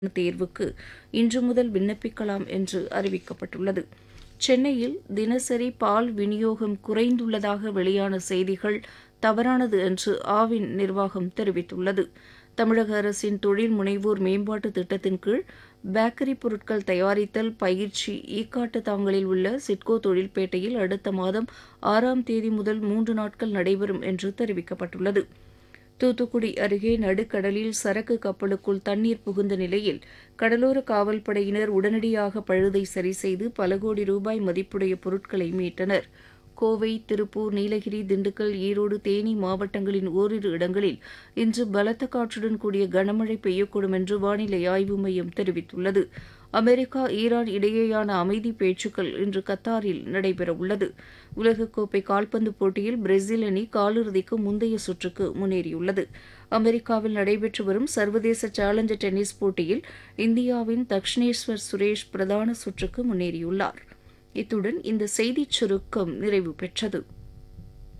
தேர்வுக்கு இன்று முதல் விண்ணப்பிக்கலாம் என்று அறிவிக்கப்பட்டுள்ளது சென்னையில் தினசரி பால் விநியோகம் குறைந்துள்ளதாக வெளியான செய்திகள் தவறானது என்று ஆவின் நிர்வாகம் தெரிவித்துள்ளது தமிழக அரசின் தொழில் முனைவோர் மேம்பாட்டு திட்டத்தின் கீழ் பேக்கரி பொருட்கள் தயாரித்தல் பயிற்சி ஈக்காட்டு தாங்கலில் உள்ள சிட்கோ தொழில்பேட்டையில் அடுத்த மாதம் ஆறாம் தேதி முதல் மூன்று நாட்கள் நடைபெறும் என்று தெரிவிக்கப்பட்டுள்ளது தூத்துக்குடி அருகே நடுக்கடலில் சரக்கு கப்பலுக்குள் தண்ணீர் புகுந்த நிலையில் கடலோர காவல்படையினர் உடனடியாக பழுதை சரிசெய்து பல கோடி ரூபாய் மதிப்புடைய பொருட்களை மீட்டனர் கோவை திருப்பூர் நீலகிரி திண்டுக்கல் ஈரோடு தேனி மாவட்டங்களின் ஓரிரு இடங்களில் இன்று பலத்த காற்றுடன் கூடிய கனமழை பெய்யக்கூடும் என்று வானிலை ஆய்வு மையம் தெரிவித்துள்ளது அமெரிக்கா ஈரான் இடையேயான அமைதி பேச்சுக்கள் இன்று கத்தாரில் நடைபெறவுள்ளது உலகக்கோப்பை கால்பந்து போட்டியில் பிரேசில் அணி காலிறுதிக்கு முந்தைய சுற்றுக்கு முன்னேறியுள்ளது அமெரிக்காவில் நடைபெற்று வரும் சர்வதேச சேலஞ்சர் டென்னிஸ் போட்டியில் இந்தியாவின் தக்ஷினேஸ்வர் சுரேஷ் பிரதான சுற்றுக்கு முன்னேறியுள்ளார் இத்துடன் இந்த செய்திச் சுருக்கம் நிறைவு பெற்றது